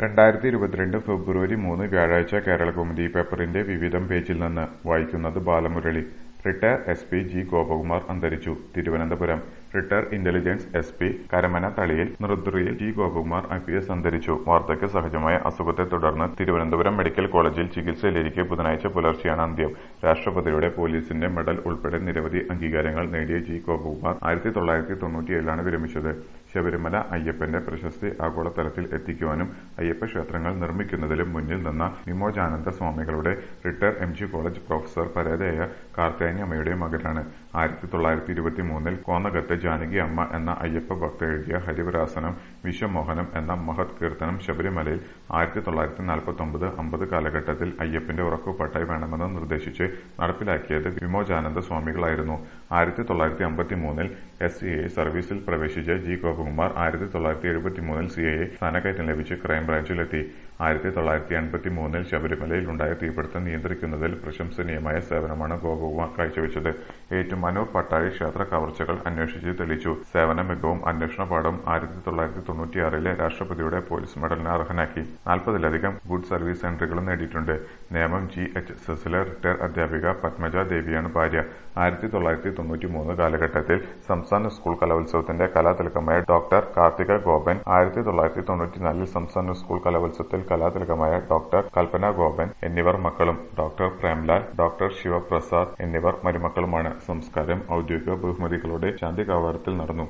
രണ്ടായിരത്തി ഇരുപത്തിരണ്ട് ഫെബ്രുവരി മൂന്ന് വ്യാഴാഴ്ച കേരളകൗമുദി പേപ്പറിന്റെ വിവിധം പേജിൽ നിന്ന് വായിക്കുന്നത് Balamurali retire S P G Gopakumar അന്തരിച്ചു Thiruvananthapuram retire intelligence S P Karamana Thaliyil നൃദ്രിയിൽ G Gopakumar I P S അന്തരിച്ചു വാർദ്ധക്യ സഹജമായ അസുഖത്തെ തുടർന്ന് തിരുവനന്തപുരം മെഡിക്കൽ കോളേജിൽ ചികിത്സയിലിരിക്കെ ബുധനാഴ്ച പുലർച്ചെയാണ് അന്ത്യം രാഷ്ട്രപതിയുടെ പോലീസിന്റെ മെഡൽ ഉൾപ്പെടെ നിരവധി അംഗീകാരങ്ങൾ നേടിയ ജി ഗോപകുമാർ ആയിരത്തി തൊള്ളായിരത്തി തൊണ്ണൂറ്റിയേഴിലാണ് വിരമിച്ചത് ശബരിമല അയ്യപ്പന്റെ പ്രശസ്തി ആഗോളതലത്തിൽ എത്തിക്കുവാനും അയ്യപ്പ ക്ഷേത്രങ്ങൾ നിർമ്മിക്കുന്നതിലും മുന്നിൽ നിന്ന വിമോചാനന്ദ സ്വാമികളുടെ retire M G college professor പരേതയായ കാർത്തേനി അമ്മയുടെ മകനാണ് ആയിരത്തി തൊള്ളായിരത്തി ഇരുപത്തി മൂന്നിൽ കോന്നകത്ത് ജാനകി അമ്മ എന്ന അയ്യപ്പ ഭക്ത എഴുതിയ ഹരിവരാസനം വിശ്വമോഹനം എന്ന മഹത് കീർത്തനം ശബരിമലയിൽ ആയിരത്തി തൊള്ളായിരത്തി നാൽപ്പത്തി ഒമ്പത് അമ്പത് കാലഘട്ടത്തിൽ അയ്യപ്പന്റെ ഉറക്കുപട്ടായി വേണമെന്ന് നിർദ്ദേശിച്ച് നടപ്പിലാക്കിയത് വിമോചാനന്ദ സ്വാമികളായിരുന്നു ആയിരത്തി തൊള്ളായിരത്തി അമ്പത്തി മൂന്നിൽ എസ് സി ഐ സർവീസിൽ പ്രവേശിച്ച ജി ഗോപകുമാർ ആയിരത്തി തൊള്ളായിരത്തി എഴുപത്തി മൂന്നിൽ സി ഐ സ്ഥാനക്കയറ്റം ലഭിച്ച് ക്രൈംബ്രാഞ്ചിലെത്തി ആയിരത്തി തൊള്ളായിരത്തി എൺപത്തി മൂന്നിൽ ശബരിമലയിൽ ഉണ്ടായ തീപിടുത്തം നിയന്ത്രിക്കുന്നതിൽ പ്രശംസനീയമായ സേവനമാണ് ഗോപകുമാർ കാഴ്ചവെച്ചത് ഏറ്റുമാനൂർ പട്ടാഴി ക്ഷേത്ര കവർച്ചകൾ അന്വേഷിച്ച് തെളിച്ചു സേവന മികവും അന്വേഷണ പാഠവും ആയിരത്തി തൊള്ളായിരത്തി തൊണ്ണൂറ്റിയാറിലെ രാഷ്ട്രപതിയുടെ പോലീസ് മെഡലിന് അർഹനാക്കി നാൽപ്പതിലധികം ഗുഡ് സർവീസ് എൻട്രികളും നേടിയിട്ടുണ്ട് നേമം ജി എച്ച് എസ് എസിലെ റിട്ടയർ അധ്യാപിക പത്മജ ദേവിയാണ് ഭാര്യ ആയിരത്തി തൊള്ളായിരത്തി തൊണ്ണൂറ്റി മൂന്ന് കാലഘട്ടത്തിൽ സംസ്ഥാന സ്കൂൾ കലോത്സവത്തിന്റെ കലാതിലകമായ ഡോക്ടർ കാർത്തിക ഗോപൻ ആയിരത്തി തൊള്ളായിരത്തി തൊണ്ണൂറ്റിനാലിൽ സംസ്ഥാന സ്കൂൾ കലോത്സവത്തിൽ കലാതിലകമായ ഡോക്ടർ കൽപ്പന ഗോപൻ എന്നിവർ മക്കളും ഡോക്ടർ പ്രേംലാൽ ഡോക്ടർ ശിവപ്രസാദ് എന്നിവർ മരുമക്കളുമാണ് സംസ്കാരം ഔദ്യോഗിക ബഹുമതികളോടെ ശാന്തി കവാടത്തിൽ നടന്നു